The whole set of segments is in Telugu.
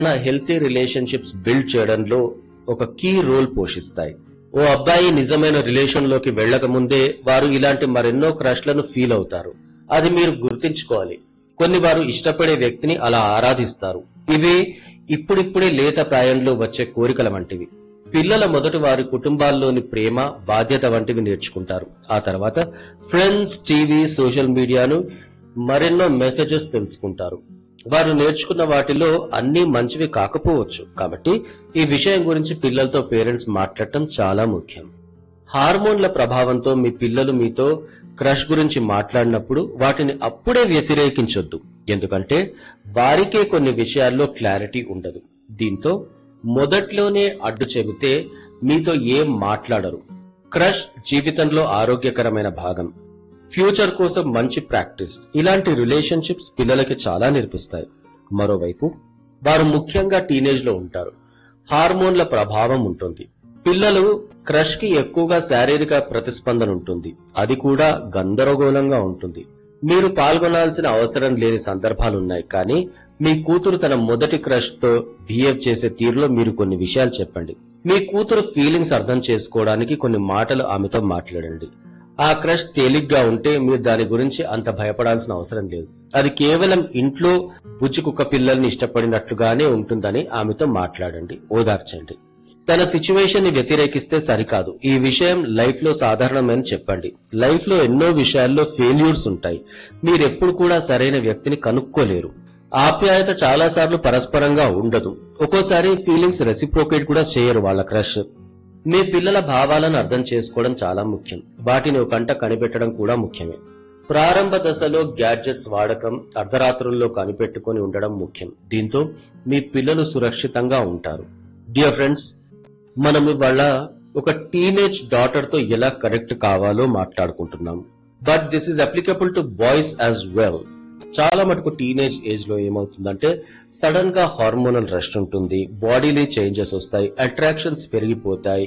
మన హెల్తీ రిలేషన్షిప్స్ బిల్డ్ చేయడంలో ఒక కీ రోల్ పోషిస్తాయి ఓ అబ్బాయి నిజమైన రిలేషన్ లోకి వెళ్ళక ముందే వారు ఇలాంటి మరెన్నో క్రష్లను ఫీల్ అవుతారు అది మీరు గుర్తించుకోవాలి కొన్ని వారు ఇష్టపడే వ్యక్తిని అలా ఆరాధిస్తారు ఇవి ఇప్పుడిప్పుడే లేత ప్రాయంలో వచ్చే కోరికల వంటివి పిల్లల మొదటి వారి కుటుంబాల్లోని ప్రేమ బాధ్యత వంటివి నేర్చుకుంటారు ఆ తర్వాత ఫ్రెండ్స్ టీవీ సోషల్ మీడియాను మరెన్నో మెసేజెస్ తెలుసుకుంటారు వారు నేర్చుకున్న వాటిలో అన్ని మంచివి కాకపోవచ్చు కాబట్టి ఈ విషయం గురించి పిల్లలతో పేరెంట్స్ మాట్లాడటం చాలా ముఖ్యం హార్మోన్ల ప్రభావంతో మీ పిల్లలు మీతో క్రష్ గురించి మాట్లాడినప్పుడు వాటిని అప్పుడే వ్యతిరేకించొద్దు ఎందుకంటే వారికే కొన్ని విషయాల్లో క్లారిటీ ఉండదు దీంతో మొదట్లోనే అడ్డు చెబితే మీతో ఏం మాట్లాడరు క్రష్ జీవితంలో ఆరోగ్యకరమైన భాగం ఫ్యూచర్ కోసం మంచి ప్రాక్టీస్ ఇలాంటి రిలేషన్షిప్స్ పిల్లలకి చాలా నేర్పిస్తాయి మరోవైపు వారు ముఖ్యంగా టీనేజ్ లో ఉంటారు హార్మోన్ల ప్రభావం ఉంటుంది పిల్లలు క్రష్ కి ఎక్కువగా శారీరక ప్రతిస్పందన ఉంటుంది అది కూడా గందరగోళంగా ఉంటుంది మీరు పాల్గొనాల్సిన అవసరం లేని సందర్భాలున్నాయి కానీ మీ కూతురు తన మొదటి క్రష్ తో బిహేవ్ చేసే తీరులో మీరు కొన్ని విషయాలు చెప్పండి మీ కూతురు ఫీలింగ్స్ అర్థం చేసుకోవడానికి కొన్ని మాటలు ఆమెతో మాట్లాడండి ఆ క్రష్ తేలిగ్గా ఉంటే మీరు దాని గురించి అంత భయపడాల్సిన అవసరం లేదు అది కేవలం ఇంట్లో బుజ్జి కుక్క పిల్లల్ని ఇష్టపడినట్లుగానే ఉంటుందని ఆమెతో మాట్లాడండి ఓదార్చండి తన సిచ్యువేషన్ ని వ్యతిరేకిస్తే సరికాదు ఈ విషయం లైఫ్ లో సాధారణమని చెప్పండి లైఫ్ లో ఎన్నో విషయాల్లో ఫెయిల్యూర్స్ ఉంటాయి మీరెప్పుడు కూడా సరైన వ్యక్తిని కనుక్కోలేరు ఆప్యాయత చాలా సార్లు పరస్పరంగా ఉండదు ఒక్కోసారి ఫీలింగ్స్ రెసిప్రోకేట్ కూడా చేయరు వాళ్ళ క్రష్ మీ పిల్లల భావాలను అర్థం చేసుకోవడం చాలా ముఖ్యం వాటిని ఒక కంట కనిపెట్టడం కూడా ముఖ్యమే ప్రారంభ దశలో గ్యాడ్జెట్స్ వాడకం అర్ధరాత్రుల్లో కనిపెట్టుకొని ఉండడం ముఖ్యం దీంతో మీ పిల్లలు సురక్షితంగా ఉంటారు డియర్ ఫ్రెండ్స్ మనం ఇవాళ ఒక టీనేజ్ డాటర్ తో ఎలా కరెక్ట్ కావాలో మాట్లాడుకుంటున్నాం but this is applicable to boys as well చాలా మటుకు టీనేజ్ ఏజ్ లో ఏమవుతుందంటే సడన్ గా హార్మోనల్ రష్ ఉంటుంది బాడీలో చేంజెస్ వస్తాయి అట్రాక్షన్స్ పెరిగిపోతాయి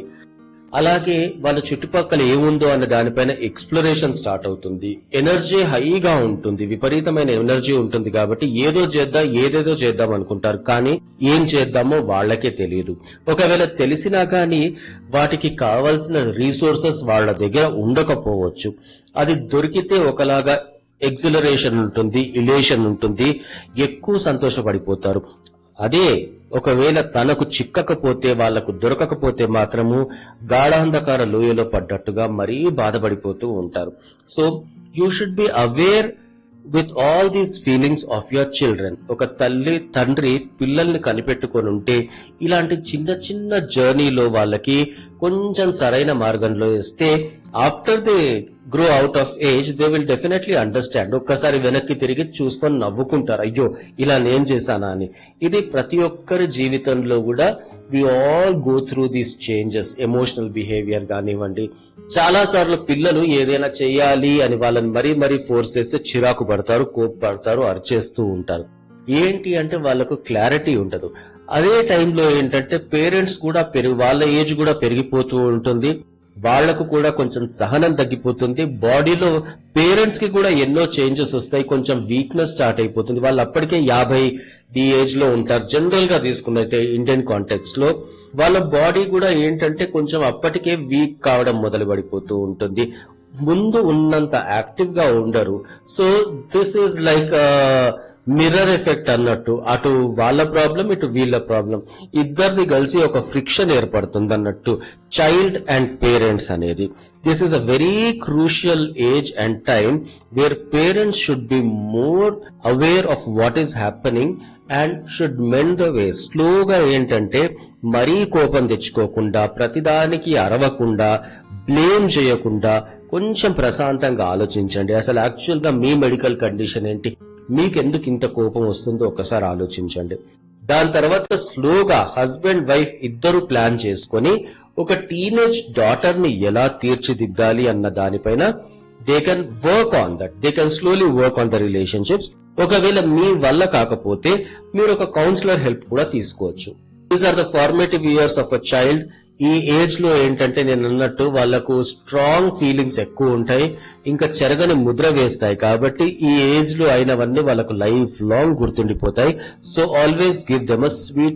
అలాగే వాళ్ళ చుట్టుపక్కల ఏముందో అన్న దానిపైన ఎక్స్ప్లోరేషన్ స్టార్ట్ అవుతుంది ఎనర్జీ హైగా ఉంటుంది విపరీతమైన ఎనర్జీ ఉంటుంది కాబట్టి ఏదో చేద్దాం ఏదేదో చేద్దాం అనుకుంటారు కానీ ఏం చేద్దామో వాళ్ళకే తెలియదు ఒకవేళ తెలిసినా కానీ వాటికి కావాల్సిన రీసోర్సెస్ వాళ్ళ దగ్గర ఉండకపోవచ్చు అది దొరికితే ఒకలాగా ఎగ్జిలరేషన్ ఉంటుంది ఇలేషన్ ఉంటుంది ఎక్కువ సంతోషపడిపోతారు అదే ఒకవేళ తనకు చిక్కకపోతే వాళ్లకు దొరకకపోతే మాత్రము గాఢాంధకార లోయలో పడ్డట్టుగా మరీ బాధపడిపోతూ ఉంటారు so you should be aware with all these feelings of your children ఒక తల్లి తండ్రి పిల్లల్ని కనిపెట్టుకొని ఉంటే ఇలాంటి చిన్న చిన్న జర్నీలో వాళ్ళకి కొంచెం సరైన మార్గంలో ఇస్తే after they grow out of age they will definitely understand ఒక్కసారి వెనక్కి తిరిగి చూసుకొని నవ్వుకుంటారు అయ్యో ఇలా నేను చేశానా అని ఇది ప్రతి ఒక్కరి జీవితంలో కూడా we all go through these changes emotional behaviour కానివ్వండి చాలా సార్లు పిల్లలు ఏదైనా చేయాలి అని వాళ్ళని మరీ మరీ ఫోర్స్ చేస్తే చిరాకు పడతారు కోప్పడతారు అరిచేస్తూ ఉంటారు ఏంటి అంటే వాళ్ళకు క్లారిటీ ఉండదు అదే టైంలో ఏంటంటే పేరెంట్స్ కూడా పెరుగు వాళ్ళ ఏజ్ కూడా పెరిగిపోతూ ఉంటుంది వాళ్లకు కూడా కొంచెం సహనం తగ్గిపోతుంది బాడీలో పేరెంట్స్ కి కూడా ఎన్నో చేంజెస్ వస్తాయి కొంచెం వీక్నెస్ స్టార్ట్ అయిపోతుంది వాళ్ళు అప్పటికే యాభై ఈ ఏజ్ లో ఉంటారు జనరల్ గా తీసుకున్నైతే ఇండియన్ కాంటెక్స్ లో వాళ్ళ బాడీ కూడా ఏంటంటే కొంచెం అప్పటికే వీక్ కావడం మొదలు పడిపోతూ ఉంటుంది ముందు ఉన్నంత యాక్టివ్ గా ఉండరు so this is like mirror effect అన్నట్టు అటు వాళ్ళ ప్రాబ్లం ఇటు వీళ్ళ ప్రాబ్లం ఇద్దరిది కలిసి ఒక ఫ్రిక్షన్ ఏర్పడుతుంది అన్నట్టు చైల్డ్ అండ్ పేరెంట్స్ అనేది this is a very crucial age and time where parents should be more aware of what is happening and should mend the way స్లోగా ఏంటంటే మరీ కోపం తెచ్చుకోకుండా ప్రతిదానికి అరవకుండా బ్లేమ్ చేయకుండా కొంచెం ప్రశాంతంగా ఆలోచించండి అసలు యాక్చువల్ గా మీ మెడికల్ కండిషన్ ఏంటి మీకెందుకు ఇంత కోపం వస్తుందో ఒకసారి ఆలోచించండి దాని తర్వాత స్లోగా హస్బెండ్ వైఫ్ ఇద్దరు ప్లాన్ చేసుకొని ఒక టీనేజ్ డాటర్ ని ఎలా తీర్చిదిద్దాలి అన్న దానిపైన they can work on that they can slowly work on the relationships ఒకవేళ మీ వల్ల కాకపోతే మీరు ఒక కౌన్సిలర్ హెల్ప్ కూడా తీసుకోవచ్చు these are the formative years of a child ఈ ఏజ్ లో ఏంటంటే నేను అన్నట్టు వాళ్ళకు స్ట్రాంగ్ ఫీలింగ్స్ ఎక్కువ ఉంటాయి ఇంకా చెరగని ముద్ర వేస్తాయి కాబట్టి ఈ ఏజ్ లో అయినవన్నీ వాళ్ళకు లైఫ్ లాంగ్ గుర్తుండిపోతాయి so always give them a sweet